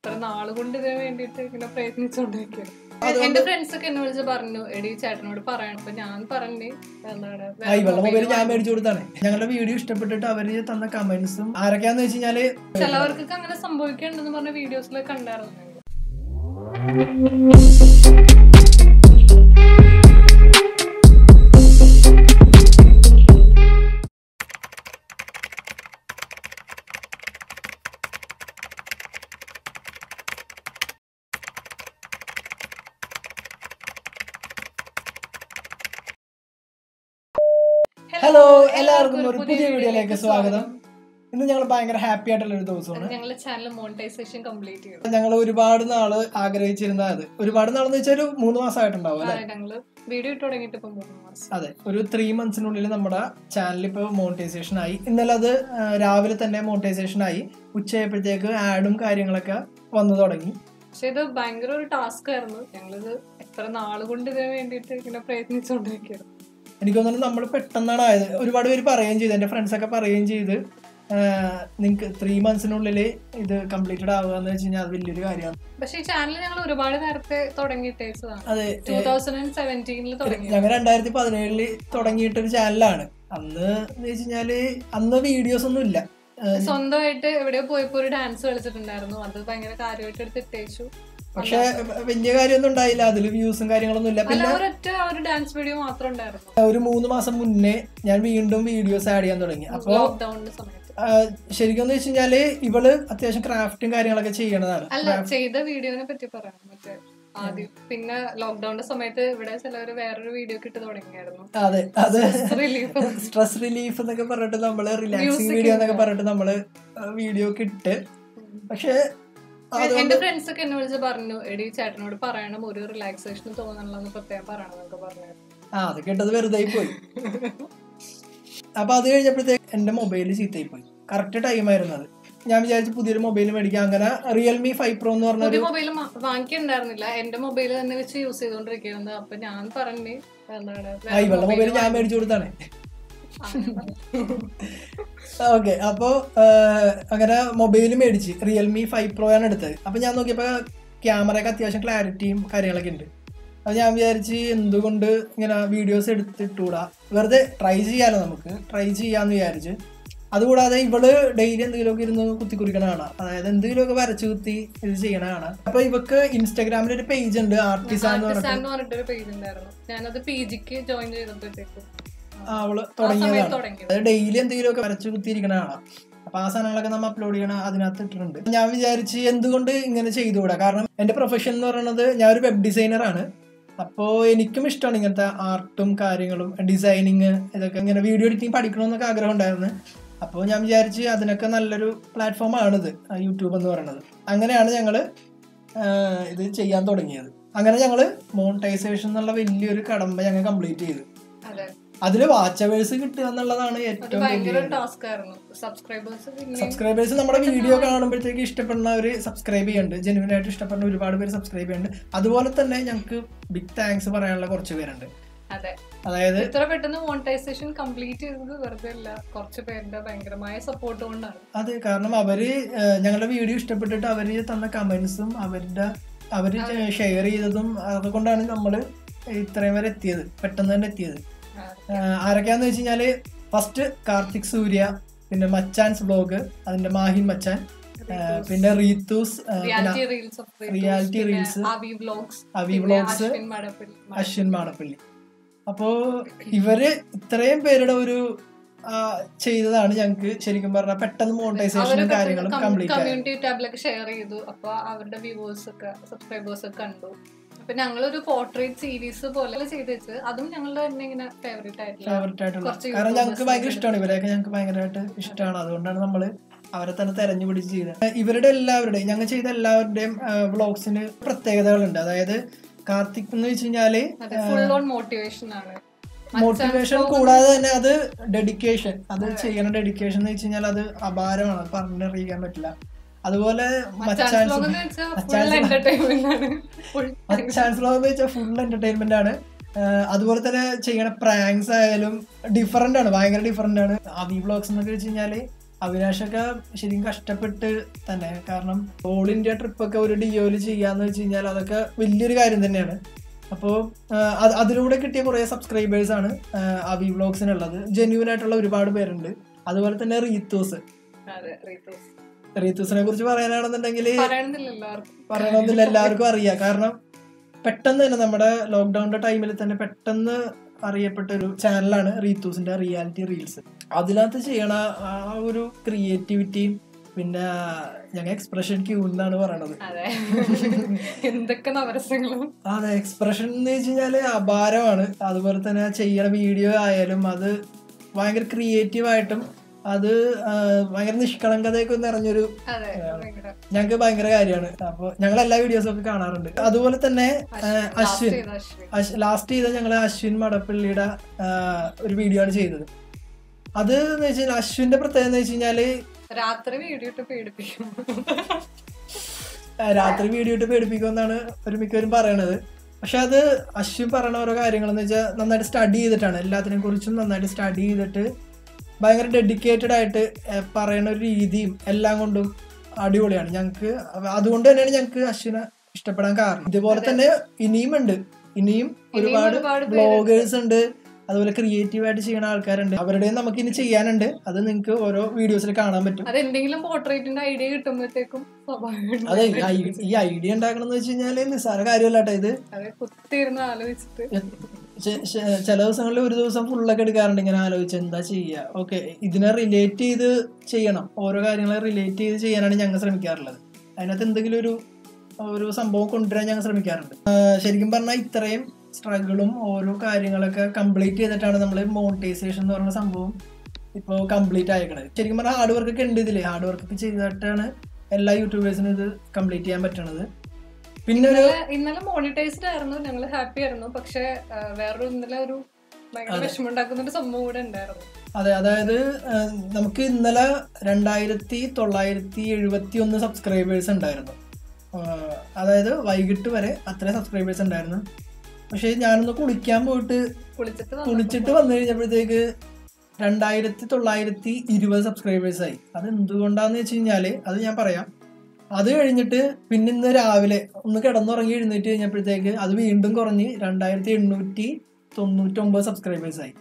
എത്ര നാള് കൊണ്ട് ഇതിന് വേണ്ടിയിട്ട് ഇങ്ങനെ പ്രയത്നിച്ചുകൊണ്ടിരിക്കുകയാണ് എന്റെ ഫ്രണ്ട്സ് ഒക്കെ എന്നെ വിളിച്ച് പറഞ്ഞു എടി ചേട്ടനോട് പറയണം അപ്പൊ ഞാൻ പറഞ്ഞു എന്താണ് ആ ഇവളുടെ മൊബൈൽ ഞാൻ മേടിച്ചു കൊടുത്താണ് ഞങ്ങളുടെ വീഡിയോ ഇഷ്ടപ്പെട്ടിട്ട് അവര് തന്ന കമന്റ്സും ആരൊക്കെയാന്ന് വെച്ച് കഴിഞ്ഞാല് ചിലവർക്കൊക്കെ അങ്ങനെ സംഭവിക്കണ്ടെന്ന് പറഞ്ഞ വീഡിയോസിലൊക്കെ കണ്ടായിരുന്നു ഹലോ എല്ലാവർക്കും ഒരു പുതിയ വീഡിയോയിലേക്ക് സ്വാഗതം ഇന്ന് ഞങ്ങൾ ഭയങ്കര ഹാപ്പി ആയിട്ടുള്ള ഒരു ദിവസമാണ് ഞങ്ങളുടെ ചാനൽ മോണിറ്റൈസേഷൻ കംപ്ലീറ്റ് ചെയ്തു ഞങ്ങൾ ഒരുപാട് നാള് ആഗ്രഹിച്ചിരുന്ന അത് ഒരുപാട് നാളെന്ന് വെച്ചാൽ ഒരു മൂന്ന് മാസമായിട്ടുണ്ടാവും അല്ലെ ആ, ഞങ്ങള് വീഡിയോ ഇട്ട് തുടങ്ങിയിട്ട് ഇപ്പൊ മൂന്ന് മാസം അതെ ഒരു ത്രീ മന്ത്സിനുള്ളിൽ നമ്മുടെ ചാനൽ ഇപ്പോൾ മോണിറ്റൈസേഷൻ ആയി ഇന്നലെ അത് ആ, രാവിലെ തന്നെ മോണിറ്റൈസേഷൻ ആയി ഉച്ചയായപ്പോഴത്തേക്ക് ആഡും കാര്യങ്ങളൊക്കെ വന്നു തുടങ്ങി പക്ഷെ ഇത് ഭയങ്കര ഒരു ടാസ്ക് ആയിരുന്നു ഞങ്ങളിത് എത്ര നാള് കൊണ്ട് ഇതിന് വേണ്ടിയിട്ട് ഇങ്ങനെ പ്രയത്നിച്ചുകൊണ്ടിരിക്കുകയായിരുന്നു എനിക്ക് തോന്നുന്നു നമ്മൾ പെട്ടെന്നാണ് ആയത് ഒരുപാട് പേര് പറയുകയും ചെയ്തു എൻ്റെ ഫ്രണ്ട്സ് ഒക്കെ പറയുകയും ചെയ്ത് നിങ്ങൾക്ക് ത്രീ മന്ത്സിനുള്ളിൽ ഇത് കംപ്ലീറ്റഡ് ആവുക എന്ന് വെച്ച് കഴിഞ്ഞാൽ അത് വലിയൊരു കാര്യമാണ് പക്ഷെ ഈ ചാനൽ ഞങ്ങൾ ഒരുപാട് നേരത്തെ തുടങ്ങിയിട്ടേച്ചതാണ് അതെ ടൂ തൗസൻഡ് ആൻഡ് സെവൻറ്റീനിൽ തുടങ്ങി ഞങ്ങൾ രണ്ടായിരത്തി പതിനേഴില് തുടങ്ങിയിട്ടൊരു ചാനലാണ് അന്ന് എന്ന് വെച്ച് കഴിഞ്ഞാല് അന്ന് വീഡിയോസ് ഒന്നും ഇല്ല ഏഹ് സ്വന്തമായിട്ട് എവിടെയോ പോയപ്പോ ഒരു ഡാൻസ് കളിച്ചിട്ടുണ്ടായിരുന്നു അത് ഭയങ്കര കാര്യമായിട്ട് എടുത്ത് ഇട്ടേച്ചു പക്ഷെ വലിയ കാര്യമൊന്നും ഉണ്ടായില്ല അതിൽ വ്യൂസും കാര്യങ്ങളൊന്നും ഇല്ല അല്ല പിന്നെ ഒരൊറ്റ ആ ഒരു ഡാൻസ് വീഡിയോ മാത്രം ഉണ്ടായിരുന്നു ഒരു മൂന്ന് മാസം മുന്നേ ഞാൻ വീണ്ടും വീഡിയോസ് ആഡ് ചെയ്യാൻ തുടങ്ങി അപ്പൊ ലോക്ക്ഡൌണിന്റെ സമയത്ത് ശരിക്കും എന്ന് വെച്ച് കഴിഞ്ഞാല് ഇവള് അത്യാവശ്യം ക്രാഫ്റ്റും കാര്യങ്ങളൊക്കെ ചെയ്യണതാണ് അല്ല ചെയ്ത വീഡിയോനെ പറ്റി പറയണം മറ്റേ ആദ്യം പിന്നെ ലോക്ക്ഡൌണിന്റെ സമയത്ത് ഇവിടെ ചിലവര് വേറൊരു വീഡിയോ കിട്ടി തുടങ്ങിയായിരുന്നു അതെ അത് റിലീഫ് സ്ട്രെസ് റിലീഫ് എന്നൊക്കെ പറഞ്ഞിട്ട് നമ്മള് റിലാക്സിങ് Music വീഡിയോ എന്നൊക്കെ ഉണ്ട്. പറഞ്ഞിട്ട് നമ്മള് വീഡിയോ കിട്ട് പക്ഷെ എന്റെ ഫ്രണ്ട്സ് ഒക്കെ എന്നെ വിളിച്ച് പറഞ്ഞു എടി ചേട്ടനോട് പറയണം ഒരു റിലാക്സേഷൻ തോന്നണമെന്ന് പ്രത്യേകം പറയണം എന്നൊക്കെ പറഞ്ഞു ആ അത് കേട്ടത് വെറുതെ പോയി അപ്പൊ അത് കഴിഞ്ഞപ്പോഴത്തേക്ക് എന്റെ മൊബൈൽ ചീത്തയായി പോയി കറക്റ്റ് ടൈം ആയിരുന്നു അത് ഞാൻ വിചാരിച്ചു പുതിയൊരു മൊബൈൽ മേടിക്കാം അങ്ങനെ റിയൽമി ഫൈവ് പ്രോ എന്ന് പറഞ്ഞ പുതിയ മൊബൈൽ വാങ്ങിക്കണ്ടായിരുന്നില്ല എന്റെ മൊബൈൽ തന്നെ വെച്ച് യൂസ് ചെയ്തോണ്ടിരിക്കുന്നത് അപ്പൊ ഞാൻ പറഞ്ഞു എന്താണ് ആ ഇവളുടെ മൊബൈൽ ഞാൻ മേടിച്ചു കൊടുത്താണ് ഓക്കെ അപ്പോൾ അങ്ങനെ മൊബൈൽ മേടിച്ച് റിയൽമി ഫൈവ് പ്രോ ആണ് എടുത്തത് അപ്പോൾ ഞാൻ നോക്കിയപ്പോൾ ക്യാമറയൊക്കെ അത്യാവശ്യം ക്ലാരിറ്റിയും കാര്യങ്ങളൊക്കെ ഉണ്ട് അപ്പോൾ ഞാൻ വിചാരിച്ച് എന്തുകൊണ്ട് ഇങ്ങനെ വീഡിയോസ് എടുത്തിട്ടൂടാ വെറുതെ ട്രൈ ചെയ്യാലോ നമുക്ക് ട്രൈ ചെയ്യാന്ന് വിചാരിച്ച് അതുകൂടാതെ ഇവള് ഡെയിലി എന്തെങ്കിലുമൊക്കെ ഇരുന്ന് കുത്തി കുറിക്കണ കാണാം അതായത് എന്തെങ്കിലുമൊക്കെ വരച്ചു കുത്തി ഇത് ചെയ്യണ കാണാം അപ്പൊ ഇവക്ക് ഇൻസ്റ്റാഗ്രാമിൽ ഒരു പേജ് ഉണ്ട് ആർട്ടിസാൻ എന്ന് പറഞ്ഞിട്ട് ആർട്ടിസാൻ എന്ന് പറഞ്ഞിട്ടൊരു പേജ് ഉണ്ടായിരുന്നു ഞാനത് പി ജിക്ക് ജോയിൻ ചെയ്തപ്പോഴത്തേക്കും ആ, അവള് ആ സമയത്ത് തുടങ്ങിയതാണ് തുടങ്ങിയത് അത് ഡെയിലി എന്തെങ്കിലുമൊക്കെ വരച്ചു കുത്തിയിരിക്കണ കാണാം അപ്പൊ ആ സാധനങ്ങളൊക്കെ നമ്മൾ അപ്ലോഡ് ചെയ്യണ അതിനകത്ത് ഇട്ടിട്ടുണ്ട് ഞാൻ വിചാരിച്ച് എന്തുകൊണ്ട് ഇങ്ങനെ ചെയ്തുകൂടാ കാരണം എന്റെ പ്രൊഫഷൻ എന്ന് പറയുന്നത് ഞാൻ ഒരു വെബ് ഡിസൈനർ ആണ് അപ്പോൾ എനിക്കും ഇഷ്ടമാണ് ഇങ്ങനത്തെ ആർട്ടും കാര്യങ്ങളും ഡിസൈനിങ് ഇതൊക്കെ ഇങ്ങനെ വീഡിയോ എഡിറ്റിംഗ് പഠിക്കണമെന്നൊക്കെ ആഗ്രഹം ഉണ്ടായിരുന്നു അപ്പോൾ ഞാൻ വിചാരിച്ച് അതിനൊക്കെ നല്ലൊരു പ്ലാറ്റ്ഫോമാണിത് യൂട്യൂബ് എന്ന് പറയുന്നത് അങ്ങനെയാണ് ഞങ്ങൾ ഇത് ചെയ്യാൻ തുടങ്ങിയത് അങ്ങനെ ഞങ്ങൾ മോണിറ്റൈസേഷൻ എന്നുള്ള വലിയൊരു കടമ്പ ഞങ്ങൾ കംപ്ലീറ്റ് ചെയ്തു അതെ അതിൽ വാച്ചവേഴ്സ് കിട്ടുക എന്നുള്ളതാണ് അത് ഏറ്റവും ഭയങ്കര വലിയ ടാസ്ക് ആയിരുന്നു സബ്സ്ക്രൈബേഴ്സ് പിന്നെ സബ്സ്ക്രൈബേഴ്സ് നമ്മുടെ വീഡിയോ കാണുമ്പോഴത്തേക്ക് ഇഷ്ടപ്പെടുന്നവർ സബ്സ്ക്രൈബ് ചെയ്യുന്നുണ്ട് ജെനുവിൻ ആയിട്ട് ഇഷ്ടപ്പെടുന്ന ഒരുപാട് പേര് സബ്സ്ക്രൈബ് ചെയ്യുന്നുണ്ട് അതുപോലെ തന്നെ ഞങ്ങൾക്ക് ബിഗ് താങ്ക്സ് പറയാനുള്ള കുറച്ച് പേരുണ്ട് അതെ അതായത് ഇത്ര പെട്ടെന്ന് മോണിറ്റൈസേഷൻ കംപ്ലീറ്റ് ചെയ്തത് വെറുതെ അല്ല കുറച്ച് പേരുടെ ഭയങ്കരമായ സപ്പോർട്ട് കൊണ്ടാണ് അത് കാരണം അവര് ഏഹ്, ഞങ്ങളുടെ വീഡിയോ ഇഷ്ടപ്പെട്ടിട്ട് അവര് തന്ന കമന്റ്സും അവരുടെ അവര് ഷെയർ ചെയ്തതും അതുകൊണ്ടാണ് നമ്മൾ ഇത്രയും വരെ എത്തിയത് പെട്ടെന്ന് തന്നെ എത്തിയത് ഏഹ്, ആരൊക്കെയാന്ന് വെച്ച് കഴിഞ്ഞാല് ഫസ്റ്റ് കാർത്തിക് സൂര്യ പിന്നെ മച്ചാൻസ് ബ്ലോഗ് അതിന്റെ മാഹിൻ മച്ചാൻ ഏഹ്, പിന്നെ റീത്തൂസ് ഏഹ്, പിന്നെ reality reels of Reality reels. Avi vlogs Avi vlogs Ashwin മടപ്പിൽ അശ്വിൻ മാടപ്പള്ളി അപ്പോ ഇവര് ഇത്രയും പേരുടെ ഒരു ആ, ചെയ്തതാണ് ഞങ്ങൾക്ക് ശരിക്കും പറഞ്ഞാൽ പെട്ടെന്ന് മോണിറ്റൈസേഷനും കാര്യങ്ങളും കംപ്ലീറ്റ് ആയി കമ്മ്യൂണിറ്റി ടാബിലൊക്കെ ഷെയർ ചെയ്തു അപ്പൊ അവരുടെ വ്യൂവേഴ്സ് ഒക്കെ സബ്സ്ക്രൈബേഴ്സ് ഒക്കെ കണ്ടു അപ്പൊ ഞങ്ങളൊരു പോർട്രേറ്റ് സീരീസ് പോലെ ചെയ്ത് വെച്ച് അതും ഞങ്ങളുടെ തന്നെ ഇങ്ങനെ ഫേവറേറ്റ് ആയിട്ടുള്ള ഫേവററ്റ് ആയിട്ടുള്ള കുറച്ച് കാരണം ഞങ്ങൾക്ക് YouTubers ഭയങ്കര ഇഷ്ടമാണ് ഇവരെയൊക്കെ ഞങ്ങൾക്ക് ഭയങ്കരമായിട്ട് ഇഷ്ടമാണ് അതുകൊണ്ടാണ് നമ്മൾ അവരെ തന്നെ തെരഞ്ഞു പിടിച്ച് ചെയ്തത് ഇവരുടെ എല്ലാവരുടെയും ഞങ്ങൾ ചെയ്ത എല്ലാവരുടെയും വ്ളോഗ്സിന് പ്രത്യേകതകളുണ്ട് അതായത് കാർത്തിക് എന്ന് വെച്ച് കഴിഞ്ഞാല് അതെ ഫുൾ ഓൺ മോട്ടിവേഷൻ ആണ് മോട്ടിവേഷൻ കൂടാതെ തന്നെ അത് ഡെഡിക്കേഷൻ അത് ചെയ്യണ ഡെഡിക്കേഷൻ എന്ന് വെച്ച് കഴിഞ്ഞാൽ അത് അപാരമാണ് അത് പറഞ്ഞറിയിക്കാൻ പറ്റില്ല അതുപോലെ മച്ചാൻസ് ഫുൾ എന്റർടൈൻമെന്റ് ആണ് ഫുൾ മച്ചാൻസ് വ്ളോഗ് എന്ന് വെച്ചാൽ ഫുൾ എന്റർടൈൻമെന്റ് ആണ് ആഹ് അതുപോലെ തന്നെ ചെയ്യണ പ്രാങ്ക്സ് ആയാലും ഡിഫറെന്റ് ആണ് ഭയങ്കര ഡിഫറെന്റ് ആണ് അവി വ്ളോഗ്സ് എന്നൊക്കെ വെച്ച് കഴിഞ്ഞാല് അവിനാശൊക്കെ ശരിക്കും കഷ്ടപ്പെട്ട് തന്നെ കാരണം ഓൾ ഇന്ത്യ ട്രിപ്പൊക്കെ ഒരു ഡിയോയിൽ ചെയ്യാന്ന് വെച്ച് കഴിഞ്ഞാൽ അതൊക്കെ വലിയൊരു കാര്യം തന്നെയാണ് അപ്പോൾ അതിലൂടെ കിട്ടിയ കുറേ സബ്സ്ക്രൈബേഴ്സ് ആണ് ആ, അവി വ്ളോഗ്സിനുള്ളത് ജെന്യൂൻ ആയിട്ടുള്ള ഒരുപാട് പേരുണ്ട് അതുപോലെ തന്നെ റീത്തൂസ് അതെ റീത്തൂസ് റീത്തൂസിനെ കുറിച്ച് പറയാനാണെന്നുണ്ടെങ്കിൽ പറയണമെന്നില്ല എല്ലാവർക്കും പറയണമെന്നില്ല എല്ലാവർക്കും അറിയാം കാരണം പെട്ടെന്ന് തന്നെ നമ്മുടെ ലോക്ക്ഡൌണിന്റെ ടൈമിൽ തന്നെ പെട്ടെന്ന് അറിയപ്പെട്ട ഒരു ചാനലാണ് റീത്തൂസിന്റെ റിയാലിറ്റി റീൽസ് അതിനകത്ത് ചെയ്യണ ആ ഒരു ക്രിയേറ്റിവിറ്റിയും പിന്നെ ഞങ്ങൾ എക്സ്പ്രഷൻ ക്യൂ എന്നാണ് പറയണത് അതെ എന്തൊക്കെ നവരസങ്ങളും അതെ എക്സ്പ്രഷൻ എന്ന് വെച്ച് കഴിഞ്ഞാല് അപാരമാണ് അതുപോലെ തന്നെ ചെയ്യണ വീഡിയോ ആയാലും അത് ഭയങ്കര ക്രിയേറ്റീവ് ആയിട്ടും അത് ആ, ഭയങ്കര നിഷ്കളങ്കതയൊക്കെ നിറഞ്ഞൊരു അതെ ഭയങ്കര ഞങ്ങൾക്ക് ഭയങ്കര കാര്യമാണ് അപ്പോൾ ഞങ്ങൾ എല്ലാ വീഡിയോസും ഒക്കെ കാണാറുണ്ട് അതുപോലെ തന്നെ ആ, ലാസ്റ്റ് അശ്വിൻ ചെയ്ത അശ്വിൻ അശ്- ലാസ്റ്റ് ചെയ്ത ഞങ്ങൾ അശ്വിൻ മടപ്പള്ളിയുടെ ആ, ഒരു വീഡിയോ ആണ് ചെയ്തത് അത് എന്ന് വെച്ച് കഴിഞ്ഞാൽ അശ്വിന്റെ പ്രത്യേകത എന്ന് വെച്ച് കഴിഞ്ഞാല് രാത്രി വീഡിയോ ഇട്ട് പേടിപ്പിക്കും ആ, രാത്രി വീഡിയോ ഇട്ട് പേടിപ്പിക്കുമെന്നാണ് ഒരു മിക്കവരും പറയണത് പക്ഷെ അത് അശ്വിൻ പറയണ ഓരോ കാര്യങ്ങളെന്ന് വെച്ചാൽ നന്നായിട്ട് സ്റ്റഡി ചെയ്തിട്ടാണ് എല്ലാത്തിനെ കുറിച്ചും നന്നായിട്ട് സ്റ്റഡി ചെയ്തിട്ട് ഭയങ്കര ഡെഡിക്കേറ്റഡ് ആയിട്ട് ഏ, പറയണ ഒരു രീതിയും എല്ലാം കൊണ്ടും അടിപൊളിയാണ് ഞങ്ങൾക്ക് അതുകൊണ്ട് തന്നെയാണ് ഞങ്ങൾക്ക് അശ്വിനെ ഇഷ്ടപ്പെടാൻ കാരണം ഇതുപോലെ തന്നെ ഇനിയും ഉണ്ട് ഇനിയും ഒരുപാട് ഒരുപാട് പേരുണ്ട്. ബ്ലോഗേഴ്സ് ഉണ്ട് അതുപോലെ ക്രിയേറ്റീവ് ആയിട്ട് ചെയ്യുന്ന ആൾക്കാരുണ്ട് അവരുടെയും നമുക്ക് ഇനി ചെയ്യാനുണ്ട് അത് നിങ്ങൾക്ക് ഓരോ വീഡിയോസിൽ കാണാൻ പറ്റും അത് എന്തെങ്കിലും പോർട്രേറ്റിന്റെ ഐഡിയ കിട്ടുമ്പോഴത്തേക്കും സ്വാഭാവികമായിട്ടും അതെ ഈ ഐ- ഈ ഐഡിയ ഉണ്ടാക്കണം എന്ന് വെച്ച് കഴിഞ്ഞാല് നിസ്സാര കാര്യമല്ല കേട്ടോ ഇത് അതെ കുത്തിയിരുന്ന് ആലോചിച്ചിട്ട് ചെ- ചെ- ചില ദിവസങ്ങളിൽ ഒരു ദിവസം ഫുള്ളൊക്കെ എടുക്കാറുണ്ട് ഇങ്ങനെ ആലോചിച്ച് എന്താ ചെയ്യുക ഓക്കെ ഇതിനെ റിലേറ്റ് ചെയ്ത് ചെയ്യണം ഓരോ കാര്യങ്ങളെ റിലേറ്റ് ചെയ്ത് ചെയ്യാനാണ് ഞങ്ങൾ ശ്രമിക്കാറുള്ളത് അതിനകത്ത് എന്തെങ്കിലും ഒരു ഒരു സംഭവം കൊണ്ടുവരാൻ ഞങ്ങൾ ശ്രമിക്കാറുണ്ട് ആ, ശരിക്കും പറഞ്ഞാൽ ഇത്രയും സ്ട്രഗിളും ഓരോ കാര്യങ്ങളൊക്കെ കംപ്ലീറ്റ് ചെയ്തിട്ടാണ് നമ്മൾ മോണിറ്റൈസേഷൻ എന്ന് പറയുന്ന സംഭവം ഇപ്പോൾ കംപ്ലീറ്റ് ആയേക്കണത് ശരിക്കും പറഞ്ഞാൽ ഹാർഡ് വർക്ക് ഒക്കെ ഉണ്ട് ഇതില് ഹാർഡ് വർക്ക് ഒക്കെ ചെയ്തിട്ടാണ് എല്ലാ യൂട്യൂബേഴ്സിനും ഇത് കംപ്ലീറ്റ് ചെയ്യാൻ പറ്റണത് പിന്നെ ഒരു ഇന്നലെ ഇന്നലെ മോണിറ്റൈസ്ഡ് ആയിരുന്നു ഞങ്ങൾ ഹാപ്പി ആയിരുന്നു പക്ഷെ ആ, വേറൊരു ഇന്നലെ ഒരു ഭയങ്കര വിഷമം ഉണ്ടാക്കുന്ന ഒരു സംഭവം കൂടെ ഉണ്ടായിരുന്നു അതെ അതായത് ആ, നമുക്ക് ഇന്നലെ രണ്ടായിരത്തി തൊള്ളായിരത്തി എഴുപത്തി ഒന്ന് സബ്സ്ക്രൈബേഴ്സ് ഉണ്ടായിരുന്നു ആ, അതായത് വൈകിട്ട് വരെ അത്ര സബ്സ്ക്രൈബേഴ്സ് ഉണ്ടായിരുന്നു പക്ഷേ ഞാനൊന്ന് കുളിക്കാൻ പോയിട്ട് കുളിച്ചിട്ട് വന്നപ്പോ കുളിച്ചിട്ട് വന്നു കഴിഞ്ഞപ്പോഴത്തേക്ക് രണ്ടായിരത്തി തൊള്ളായിരത്തി ഇരുപത് സബ്സ്ക്രൈബേഴ്സ് ആയി അത് എന്തുകൊണ്ടാന്ന് വെച്ച് കഴിഞ്ഞാല് അത് ഞാൻ പറയാം അത് കഴിഞ്ഞിട്ട് പിന്നെ ഇന്ന് രാവിലെ ഒന്ന് കിടന്നുറങ്ങി എഴുന്നേറ്റ് കഴിഞ്ഞപ്പോഴത്തേക്ക് അത് വീണ്ടും കുറഞ്ഞ് രണ്ടായിരത്തി എണ്ണൂറ്റി തൊണ്ണൂറ്റൊമ്പത് സബ്സ്ക്രൈബേഴ്സ് ആയി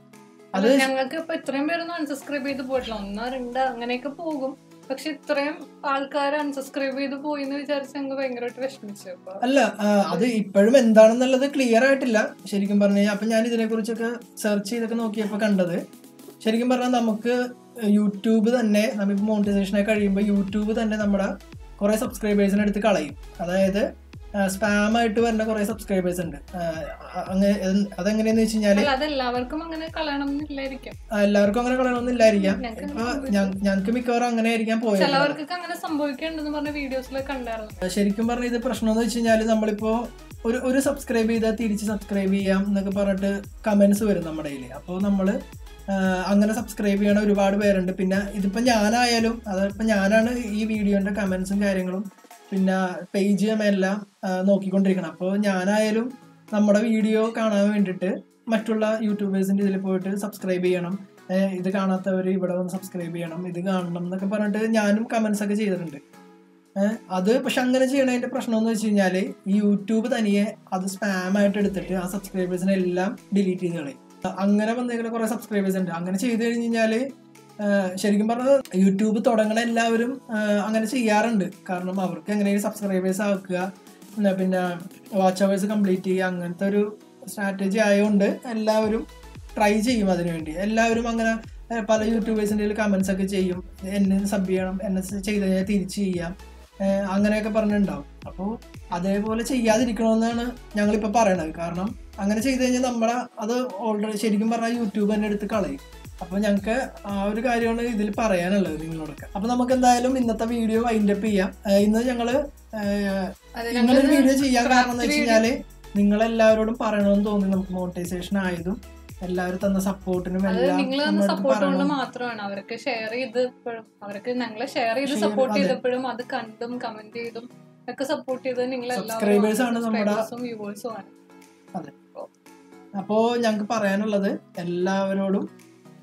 അത് അല്ല, ഞങ്ങൾക്ക് ഇപ്പൊ ഇത്രയും പേരൊന്നും അൺസബ്സ്ക്രൈബ് ചെയ്ത് പോയിട്ടില്ല ഒന്നോ രണ്ടോ അങ്ങനെയൊക്കെ പോകും പക്ഷെ ഇത്രയും ആൾക്കാർ അൺസബ്സ്ക്രൈബ് ചെയ്ത് പോയി എന്ന് വിചാരിച്ച് ഞങ്ങൾ ഭയങ്കരമായിട്ട് വിഷമിച്ചു അപ്പൊ അല്ല ആ, അത് ഇപ്പോഴും എന്താണെന്നുള്ളത് ക്ലിയർ ആയിട്ടില്ല ശരിക്കും പറഞ്ഞു കഴിഞ്ഞാൽ അപ്പൊ ഞാൻ ഇതിനെ കുറിച്ചൊക്കെ സെർച്ച് ചെയ്തൊക്കെ നോക്കിയപ്പോൾ കണ്ടത് ശരിക്കും പറഞ്ഞാൽ നമുക്ക് യൂട്യൂബ് തന്നെ നമുക്ക് മോണിറ്റൈസേഷനെ കഴിയുമ്പോൾ യൂട്യൂബ് തന്നെ നമ്മുടെ കുറെ സബ്സ്ക്രൈബേഴ്സിനെ എടുത്ത് കളയും അതായത് സ്പാം ആയിട്ട് വരുന്ന കുറെ സബ്സ്ക്രൈബേഴ്സ് ഉണ്ട് ആ, അങ്ങനെ അതെങ്ങനെയാന്ന് വെച്ച് കഴിഞ്ഞാല് അല്ല അതെല്ലാവർക്കും അങ്ങനെ കളയണം എന്നില്ലായിരിക്കും ആ, എല്ലാവർക്കും അങ്ങനെ കളയണമെന്നില്ലായിരിക്കാം ഞങ്ങൾക്ക് ഇപ്പൊ ഞങ്ങൾക്ക് മിക്കവാറും അങ്ങനെ ആയിരിക്കാം പോയത് ചിലവർക്കൊക്കെ അങ്ങനെ സംഭവിക്കണ്ടെന്ന് പറഞ്ഞ വീഡിയോസിലൊക്കെ കണ്ടായിരുന്നു ശരിക്കും പറഞ്ഞ ഇത് പ്രശ്നം എന്ന് വെച്ച് കഴിഞ്ഞാൽ നമ്മളിപ്പോ ഒരു ഒരു സബ്സ്ക്രൈബ് ചെയ്താൽ തിരിച്ച് സബ്സ്ക്രൈബ് ചെയ്യാം എന്നൊക്കെ പറഞ്ഞിട്ട് കമന്റ്സ് വരും നമ്മുടെ കയ്യിൽ അപ്പോൾ നമ്മൾ അങ്ങനെ സബ്സ്ക്രൈബ് ചെയ്യണ ഒരുപാട് പേരുണ്ട് പിന്നെ ഇതിപ്പോ ഞാനായാലും അതിപ്പോ ഞാനാണ് ഈ വീഡിയോന്റെ കമന്റ്സും കാര്യങ്ങളും പിന്നെ പേജും എല്ലാം ആ, നോക്കിക്കൊണ്ടിരിക്കണം അപ്പോൾ ഞാനായാലും നമ്മുടെ വീഡിയോ കാണാൻ വേണ്ടിയിട്ട് മറ്റുള്ള യൂട്യൂബേഴ്സിന്റെ ഇതിൽ പോയിട്ട് സബ്സ്ക്രൈബ് ചെയ്യണം ഏഹ് ഇത് കാണാത്തവർ ഇവിടെ വന്ന് സബ്സ്ക്രൈബ് ചെയ്യണം ഇത് കാണണം എന്നൊക്കെ പറഞ്ഞിട്ട് ഞാനും കമന്റ്സ് ഒക്കെ ചെയ്തിട്ടുണ്ട് ഏഹ് അത് പക്ഷെ അങ്ങനെ ചെയ്യണതിന്റെ പ്രശ്നം എന്ന് വെച്ച് കഴിഞ്ഞാല് ഈ യൂട്യൂബ് തനിയെ അത് സ്പാം ആയിട്ട് എടുത്തിട്ട് ആ സബ്സ്ക്രൈബേഴ്സിനെ എല്ലാം ഡിലീറ്റ് ചെയ്ത് കളയും അങ്ങനെ വന്നേക്കുന്ന കുറെ സബ്സ്ക്രൈബേഴ്സ് ഉണ്ട് അങ്ങനെ ചെയ്ത് കഴിഞ്ഞ് കഴിഞ്ഞാല് ഏഹ് ശരിക്കും പറഞ്ഞാൽ യൂട്യൂബ് തുടങ്ങണ എല്ലാവരും ഏഹ് അങ്ങനെ ചെയ്യാറുണ്ട് കാരണം അവർക്ക് എങ്ങനെയും സബ്സ്ക്രൈബേഴ്സ് ആക്കുക പിന്നെ പിന്നെ വാച്ച് അവേഴ്സ് കംപ്ലീറ്റ് ചെയ്യുക അങ്ങനത്തെ ഒരു സ്ട്രാറ്റജി ആയതുകൊണ്ട് എല്ലാവരും ട്രൈ ചെയ്യും അതിനു വേണ്ടി എല്ലാവരും അങ്ങനെ ഏഹ് പല യൂട്യൂബേഴ്സിൻ്റെ കമന്റ്സ് ഒക്കെ ചെയ്യും എന്നെ സബ് ചെയ്യണം എന്നെ ചെയ്ത് കഴിഞ്ഞാൽ തിരിച്ച് ചെയ്യാം ഏഹ് അങ്ങനെയൊക്കെ പറഞ്ഞിട്ടുണ്ടാവും അപ്പോൾ അതേപോലെ ചെയ്യാതിരിക്കണമെന്നാണ് ഞങ്ങളിപ്പോൾ പറയണത് കാരണം അങ്ങനെ ചെയ്ത് കഴിഞ്ഞാൽ നമ്മളെ അത് ഓൾറെഡി ശരിക്കും പറഞ്ഞാൽ യൂട്യൂബ് തന്നെ എടുത്ത് കളയും അപ്പൊ ഞങ്ങൾക്ക് ആ ഒരു കാര്യമാണ് ഇതിൽ പറയാനുള്ളത് നിങ്ങളോടൊക്കെ അപ്പൊ നമുക്ക് എന്തായാലും ഇന്നത്തെ വീഡിയോ വൈൻഡ് അപ്പ് ചെയ്യാം ഏഹ് ഇന്ന് ഞങ്ങള് ഏഹ് അത് ഇങ്ങനൊരു ഞങ്ങള് വീഡിയോ ചെയ്യാൻ കാരണം എന്ന് craft വെച്ച് കഴിഞ്ഞാല് നിങ്ങളെല്ലാവരോടും പറയണമെന്ന് തോന്നി നമുക്ക് മോണിറ്റൈസേഷൻ ആയതും എല്ലാവരും തന്ന സപ്പോർട്ടിനും അത് എല്ലാം നിങ്ങൾ തന്ന നമ്മളടുത്ത് സപ്പോർട്ട് കൊണ്ട് പറയണം മാത്രമാണ് അവർക്ക് ഷെയർ ചെയ്തപ്പോഴും അവർക്ക് ഞങ്ങളെ ഷെയർ ചെയ്ത് Share, സപ്പോർട്ട് അതെ. ചെയ്തപ്പോഴും അത് കണ്ടും കമന്റ് ചെയ്തും ഒക്കെ സപ്പോർട്ട് ചെയ്തത് നിങ്ങൾ Subscribers ആണ് നമ്മുടെ- വ്യൂവേഴ്സും ആണ് അപ്പോ ഞങ്ങൾക്ക് പറയാനുള്ളത് എല്ലാവരോടും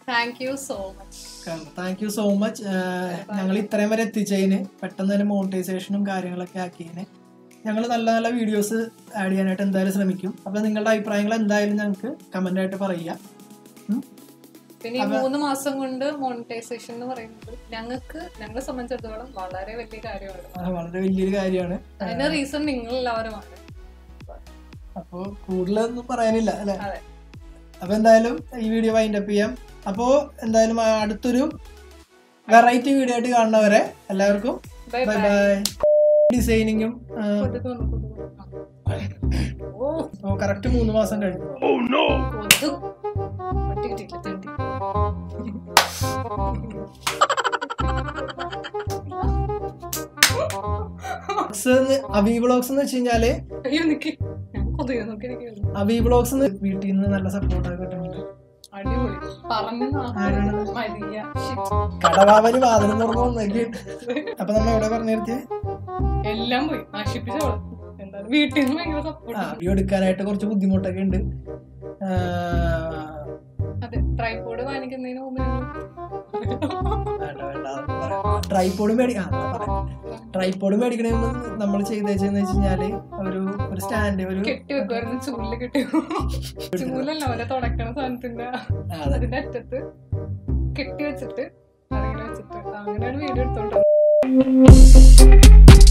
thank you so much thank you so much ഞങ്ങൾ ഇത്രയും വരെ എത്തിച്ചതിന് പെട്ടെന്ന് തന്നെ മോണിറ്റൈസേഷനും കാര്യങ്ങളൊക്കെ ആക്കിയതിന് ഞങ്ങൾ നല്ല നല്ല വീഡിയോസ് ആഡ് ചെയ്യാനായിട്ട് എന്തായാലും ശ്രമിക്കും അപ്പൊ നിങ്ങളുടെ അഭിപ്രായങ്ങൾ എന്തായാലും ഞങ്ങൾക്ക് കമന്റ് ആയിട്ട് പറയുക ഉം. പിന്നെ ഈ മൂന്ന് മാസം കൊണ്ട് മോണിറ്റൈസേഷൻ എന്ന് പറയുന്നത് ഞങ്ങൾക്ക് ഞങ്ങളെ സംബന്ധിച്ചിടത്തോളം വളരെ വലിയ കാര്യമാണ് അത് വളരെ വലിയൊരു കാര്യമാണ് അതിന്റെ റീസൺ നിങ്ങൾ എല്ലാവരുമാണ് അപ്പോൾ കൂടുതലൊന്നും പറയാനില്ല അല്ലെ അതെ അപ്പൊ എന്തായാലും ഈ വീഡിയോ വൈൻഡ് അപ്പ് ചെയ്യാം അപ്പോ എന്തായാലും ആ അടുത്തൊരു വെറൈറ്റി വീഡിയോ ആയിട്ട് കാണുന്നവരെ എല്ലാവർക്കും ബൈ ബൈ ബൈ ബൈ ഡിസൈനിങ്ങും കൊതുക് വന്നു, കൊതുക് വന്നു. ഓ കറക്റ്റ് മൂന്ന് മാസം കഴിഞ്ഞു കൊതുക് ഒട്ടി കിട്ടിയില്ല, തെണ്ടി. വ്ളോഗ്സ് അവി വ്ളോഗ്സ് എന്ന് വെച്ച് കഴിഞ്ഞാല് അയ്യോ നിക്ക് ഞാൻ കൊതുക് നോക്കിയിരിക്കുന്നു അവി വ്ളോഗ്സ് വീട്ടിൽ നിന്ന് നല്ല സപ്പോർട്ടൊക്കെ കിട്ടുന്നുണ്ട് അടിപൊളി പറഞ്ഞു ആരാണ്? Maria Shit. കടവാവന് വാതിലും തുറന്നു വന്നേക്ക് അപ്പൊ നമ്മ എവിടെ പറഞ്ഞു നിർത്തിയേ എല്ലാം പോയി നശിപ്പിച്ചോളാം എന്താണ് വീട്ടിൽ നിന്ന് ഭയങ്കര ആ സപ്പോർട്ട് വീഡിയോ എടുക്കാനായിട്ട് കുറച്ച് ബുദ്ധിമുട്ടൊക്കെ ഉണ്ട് ആ, അതെ ട്രൈപോഡ് വാങ്ങിക്കുന്നതിന് മുമ്പ് ഞങ്ങൾ വേണ്ട വേണ്ട ട്രൈപോഡ് മേടി ആ ട്രൈപോഡ് മേടിക്കണ നമ്മൾ ചെയ്തേച്ചെന്ന് വെച്ച് കഴിഞ്ഞാല് ഒരു ഒരു സ്റ്റാൻഡ് ഒരു കെട്ടി വെക്കുമായിരുന്നു ചൂലില് കെട്ടി ചൂലല്ല അവരെ തുടക്കണ സാധനത്തിന്റെ ആ, അതെ. അതിന്റെ അറ്റത്ത് കെട്ടി വെച്ചിട്ട് അതിങ്ങനെ വെച്ചിട്ട് അങ്ങനെയാണ് വീഡിയോ എടുത്തോണ്ട്